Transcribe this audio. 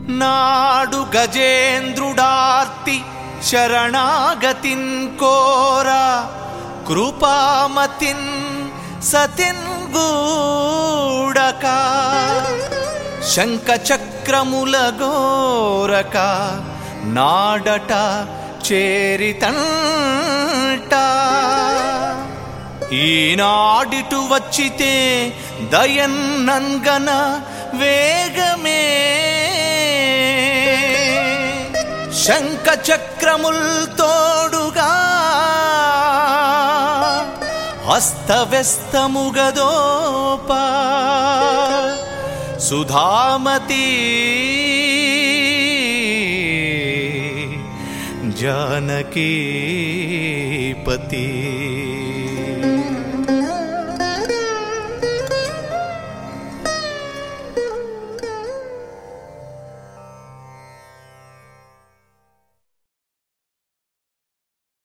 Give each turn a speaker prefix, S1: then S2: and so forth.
S1: నాడు గజేంద్రుడార్తి శరణాగతిన్ కోరా కృపామతిన్ సతిన్ గూడక శంఖ చక్రముల గోరక నాడట చేరితంట ఈనాడిటు వచ్చితే దయన్నన్గన వేగమే శంఖ చక్రముల్ తోడుగా అస్తవ్యస్తముగదోపా సుధామతి జానకీపతి